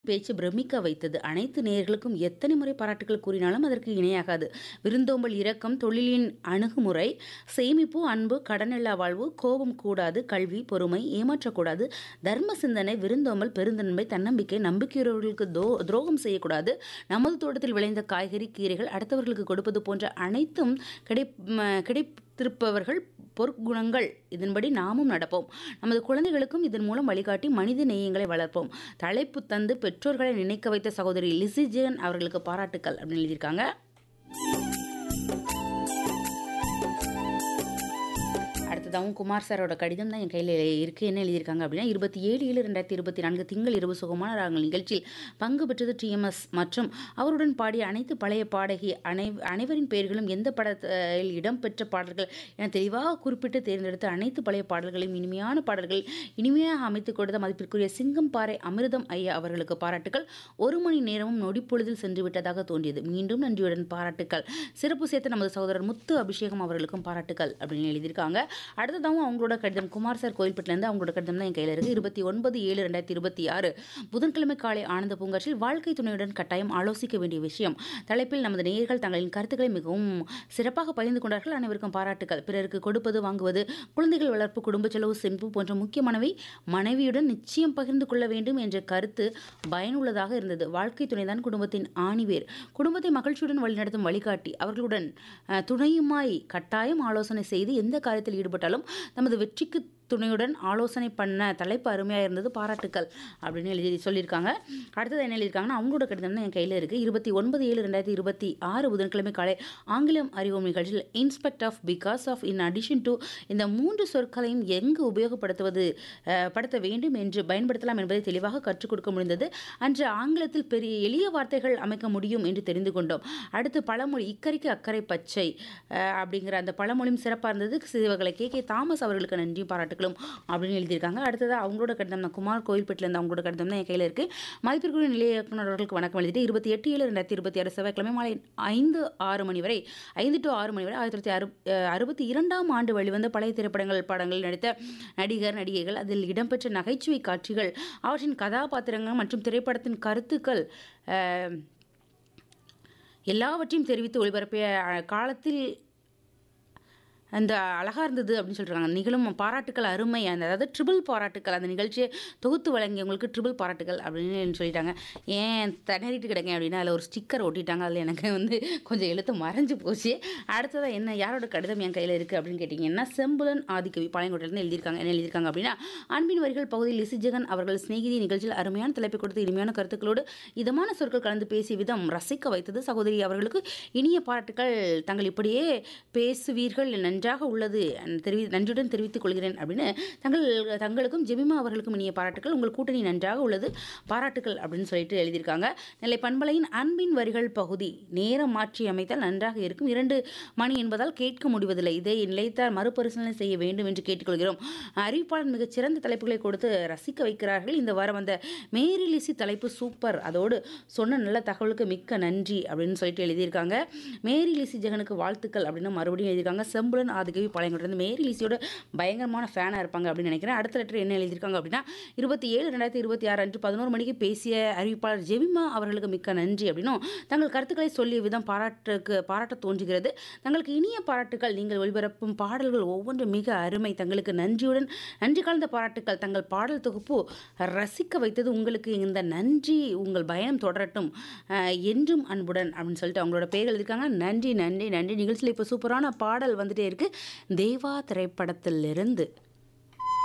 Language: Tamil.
பேச்சு பிரமிக்க வைத்தது. அனைத்து நேயர்களுக்கும் எத்தனை முறை பாராட்டுகள் கூறினாலும் அதற்கு இணையாகாது. விருந்தோம்பல் இரக்கம், தொழிலின் அணுகுமுறை, சேமிப்பு, அன்பு, கடனில்லா வாழ்வு, கோபம் கூடாது, கல்வி, பொறுமை, ஏமாற்றக்கூடாது, தர்ம சிந்தனை, விருந்தோம்பல், பெருந்தன்மை, தன்னம்பிக்கை, நம்பிக்கையுள்ளவர்களுக்கு தோ துரோகம் செய்யக்கூடாது, நமது தோட்டத்தில் விளைந்த காய்கறி, கீரைகள் அடுத்தவர்களுக்கு கொடுப்பது போன்ற அனைத்தும் கிடைப் ம கிடைத்திருப்பவர்கள் பொற்குணங்கள். இதன்படி நாமும் நடப்போம். நமது குழந்தைகளுக்கும் இதன் மூலம் வழிகாட்டி மனித நேயங்களை வளர்ப்போம். தலைப்பு தந்து பெற்றோர்களை நினைக்க வைத்த சகோதரி லிஸி ஜேன் அவர்களுக்கு பாராட்டுக்கள் அப்படின்னு எழுதியிருக்காங்க. அடுத்ததாவும் குமார் சாரோட கடிதம் தான் என் கையில இருக்கு. என்ன எழுதியிருக்காங்க அப்படின்னா, 27/7/2024 திங்கள் இரவு சுகமான ராகங்கள் நிகழ்ச்சியில் பங்கு பெற்றது டிஎம்எஸ் மற்றும் அவருடன் பாடிய அனைத்து பழைய பாடகி அனை அனைவரின் பெயர்களும் எந்த படத்தில் இடம்பெற்ற பாடல்கள் என தெளிவாக குறிப்பிட்டு தேர்ந்தெடுத்த அனைத்து பழைய பாடல்களையும் இனிமையான பாடல்கள் இனிமையாக அமைத்துக் கொடுத்த மதிப்பிற்குரிய சிங்கம்பாறை அமிர்தம் ஐயா அவர்களுக்கு பாராட்டுக்கள். ஒரு மணி நேரமும் நொடிப்பொழுதில் சென்று விட்டதாக தோன்றியது. மீண்டும் நன்றியுடன் பாராட்டுக்கள். சிறப்பு சேர்த்த நமது சகோதரர் முத்து அபிஷேகம் அவர்களுக்கும் பாராட்டுக்கள் அப்படின்னு எழுதியிருக்காங்க. அடுத்ததாவும் அவங்களோட கடிதம் குமார் சார் கோயில்பட்டிலேருந்து அவங்களோட கடிதம் தான் என் கையில இருக்கு. 29/7/2026 புதன்கிழமை காலை ஆனந்த பூங்காற்றில் வாழ்க்கை துணையுடன் கட்டாயம் ஆலோசிக்க வேண்டிய விஷயம் தலைப்பில் நமது நேயர்கள் தங்களின் கருத்துக்களை மிகவும் சிறப்பாக பகிர்ந்து கொண்டார்கள். அனைவருக்கும் பாராட்டுக்கள். பிறருக்கு கொடுப்பது, வாங்குவது, குழந்தைகள் வளர்ப்பு, குடும்ப செலவு, சேமிப்பு போன்ற முக்கியமானவை மனைவியுடன் நிச்சயம் பகிர்ந்து கொள்ள வேண்டும் என்ற கருத்து பயனுள்ளதாக இருந்தது. வாழ்க்கை துணைதான் குடும்பத்தின் ஆணிவேர். குடும்பத்தை மகிழ்ச்சியுடன் வழிநடத்தும் வழிகாட்டி. அவர்களுடன் துணையுமாய் கட்டாயம் ஆலோசனை செய்து எந்த காரியத்தில் ஈடுபட்டாலும் நமது வெற்றிக்கு துணையுடன் ஆலோசனை பண்ண தலைப்பு அருமையாக இருந்தது. பாராட்டுக்கள் அப்படின்னு எழுதி சொல்லியிருக்காங்க. அடுத்தது என்ன எழுதியிருக்காங்கன்னா, அவங்களோட கடிதம் தான் என் கையில இருக்கு. 29/7/2026 புதன்கிழமை காலை ஆங்கிலம் அறிவோம் நிகழ்ச்சியில் in spite of, because of, in addition to இந்த மூன்று சொற்களையும் எங்கு உபயோகப்படுத்துவது படுத்த வேண்டும் என்று பயன்படுத்தலாம் என்பதை தெளிவாக கற்றுக் கொடுக்க முடிந்தது. அன்று ஆங்கிலத்தில் பெரிய எளிய வார்த்தைகள் அமைக்க முடியும் என்று தெரிந்து கொண்டோம். அடுத்து பழமொழி இக்கரைக்கு அக்கரை பச்சை அப்படிங்கிற அந்த பழமொழியும் சிறப்பாக இருந்தது. சிவகலை கே. கே. தாமஸ் அவர்களுக்கு நன்றி பாராட்டுக்களும் அப்படின்னு எழுதியிருக்காங்க. அடுத்ததா அவங்களோட கடிதம் தான் குமார் கோயில்பட்டிலேருந்து அவங்களோட கடிதம் தான் என் கையில இருக்கு. மதிப்பிற்குரிய நிலைய இயக்குனர் அவர்களுக்கு வணக்கம் எழுதிட்டு 28/7/2026 செவ்வாய்க்கிழமை மாலை 5:06 மணி வரை 5 to 6 மணி வரை 1962ஆம் ஆண்டு வெளிவந்த பழைய திரைப்படங்கள் படங்களில் நடித்த நடிகர், நடிகைகள், அதில் இடம்பெற்ற நகைச்சுவை காட்சிகள், அவற்றின் கதாபாத்திரங்கள் மற்றும் திரைப்படத்தின் கருத்துக்கள் எல்லாவற்றையும் தெரிவித்து ஒளிபரப்பிய காலத்தில் அந்த அழகா இருந்தது அப்படின்னு சொல்றாங்க. நிகழும் பாராட்டுக்கள் அருமை. அந்த அதாவது ட்ரிபிள் பாராட்டுக்கள். அந்த நிகழ்ச்சியை தொகுத்து வழங்கியவங்களுக்கு ட்ரிபிள் பாராட்டுக்கள் அப்படின்னு சொல்லிட்டாங்க. ஏன் திணறிட்டு கிடக்கேன் அப்படின்னா, அதில் ஒரு ஸ்டிக்கர் ஒட்டிட்டாங்க. அதில் எனக்கு வந்து கொஞ்சம் எழுத்து மறைஞ்சு போச்சு. அடுத்ததா என்ன யாரோட கடிதம் என் கையில இருக்கு அப்படின்னு கேட்டிங்கன்னா, செம்புலன் ஆதிக்கவி பாளையங்கோட்டையிலேருந்து எழுதியிருக்காங்க. என்ன எழுதியிருக்காங்க அப்படின்னா, அன்பின் வரிகள் பகுதியில் லிஸி ஜெகன் அவர்கள் சிநேகிதி நிகழ்ச்சியில் அருமையான தலைப்பை கொடுத்து இனிமையான கருத்துக்களோடு இதமான சொற்கள் கலந்து பேசிய விதம் ரசிக்க வைத்தது. சகோதரி அவர்களுக்கு இனிய பாராட்டுக்கள். தாங்கள் இப்படியே பேசுவீர்கள் நன்றாக உள்ளது தெரிவி நன்றியுடன் தெரிவித்துக் கொள்கிறேன் அப்படின்னு தங்கள் தங்களுக்கும் ஜெமிமா அவர்களுக்கும் இனிய பாராட்டுக்கள். உங்கள் கூட்டணி நன்றாக உள்ளது. பாராட்டுக்கள் அப்படின்னு சொல்லிட்டு எழுதியிருக்காங்க. நெல்லை பண்பலையின் அன்பின் வரிகள் பகுதி நேரம் மாற்றி அமைத்தால் நன்றாக இருக்கும். 2 மணி என்பதால் கேட்க முடிவதில்லை. இதை நிலையத்தார் மறுபரிசீலனை செய்ய வேண்டும் என்று கேட்டுக்கொள்கிறோம். அறிவிப்பாளர் மிகச் சிறந்த தலைப்புகளை கொடுத்து ரசிக்க வைக்கிறார்கள். இந்த வாரம் வந்த மேரி லிஸி தலைப்பு சூப்பர். அதோடு சொன்ன நல்ல தகவலுக்கு மிக்க நன்றி அப்படின்னு சொல்லிட்டு எழுதியிருக்காங்க. மேரி லிஸி ஜெகனுக்கு வாழ்த்துக்கள் அப்படின்னு மறுபடியும் எழுதியிருக்காங்க. செம்புலன் ஆதிக்கவி பாளையங்கோட்டையிலேருந்து மேரி லிஸியோட பயங்கரமான ஃபேனாக இருப்பாங்க அப்படின்னு நினைக்கிறேன். அடுத்த லெட்டர் என்ன எழுதியிருக்காங்க அப்படின்னா, 27/2026 அன்று 11 மணிக்கு பேசிய அறிவிப்பாளர் ஜெமிமா அவர்களுக்கு மிக்க நன்றி அப்படின்னும் தங்கள் கருத்துக்களை சொல்லிய விதம் பாராட்டுக்கு பாராட்ட தோன்றுகிறது. தங்களுக்கு இனிய பாராட்டுக்கள். நீங்கள் ஒளிபரப்பும் பாடல்கள் ஒவ்வொன்றும் மிக அருமை. தங்களுக்கு நன்றியுடன் நன்றி கலந்த பாராட்டுக்கள். தங்கள் பாடல் தொகுப்பு ரசிக்க வைத்தது. உங்களுக்கு இந்த நன்றி உங்கள் பயணம் தொடரட்டும் என்றும் அன்புடன் அப்படின்னு சொல்லிட்டு அவங்களோட பெயர் எழுதியிருக்காங்க. நன்றி நன்றி நன்றி நிகழ்ச்சியில் இப்போ சூப்பரான பாடல் வந்துட்டே இருக்கு. தேவா திரைப்படத்திலிருந்து